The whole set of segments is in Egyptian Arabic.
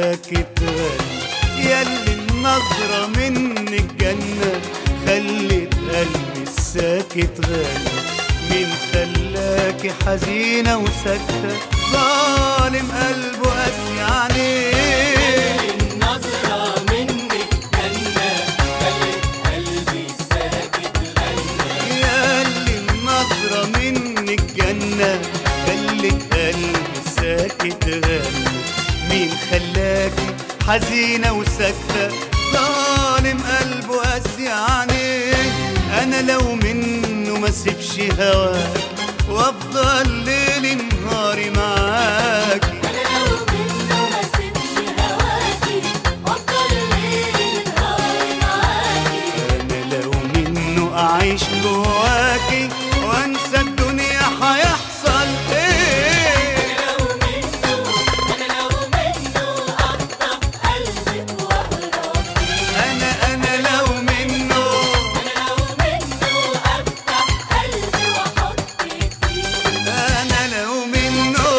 ساكت غني ياللي النظرة منك جنة خلت قلبي الساكت غني مين خلاكي حزينة وساكتة ظالم قلبه قاسي عليه النظرة منك جنة خلت قلبي ساكت غنى ياللي النظرة منك جنة خلت قلبي ساكت غني مين خلاكي حزينة وساكتة ظالم قلبه قاسي عليه أنا لو منه ما سيبش هواك وأفضل ليل نهاري معاكي أنا لو منه ما سيبش هواكي وأفضل ليل نهاري معاكي أنا لو منه أعيش جواكي وأنسى الدنيا هيحصل إيه لو منه أنا لو منه أخطف قلبك وأهرب فيه أنا أنا لو منه أنا لو منه أفتح قلبي وأحطك فيه أنا لو منه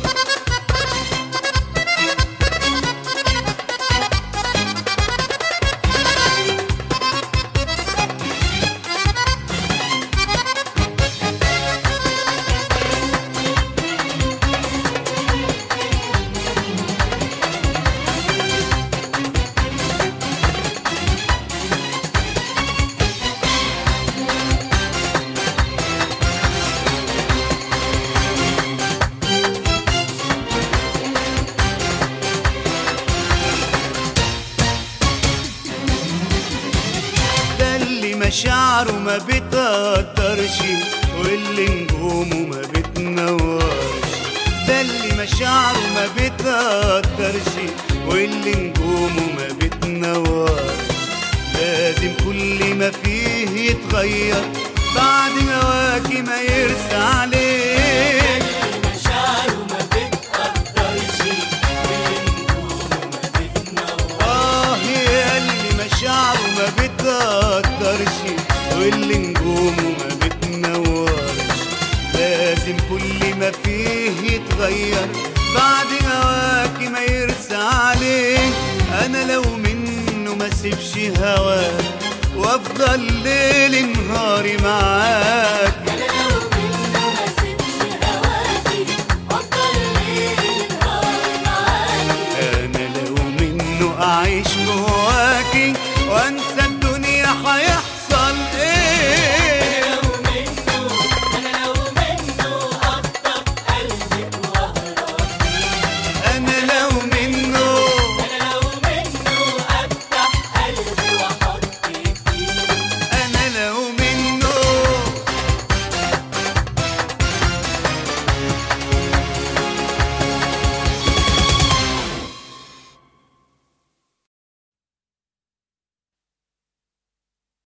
ده اللي مشاعره ما بتقدرش واللي نجومه ما بتنورش ده اللي مشاعره ما بتقدرش واللي نجومه ما بتنورش لازم كل ما فيه يتغير بعد هواكي ما يرسى عليه مشاعره ما بتقدرش والنجوم ما بتنور آه يا اللي مشاعره ما بتقدرش واللي نجومه ما بتنورش لازم كل ما فيه يتغير بعد هواكي ما يرسى عليه انا لو منه ما سيبش هواك وافضل ليل نهاري معاك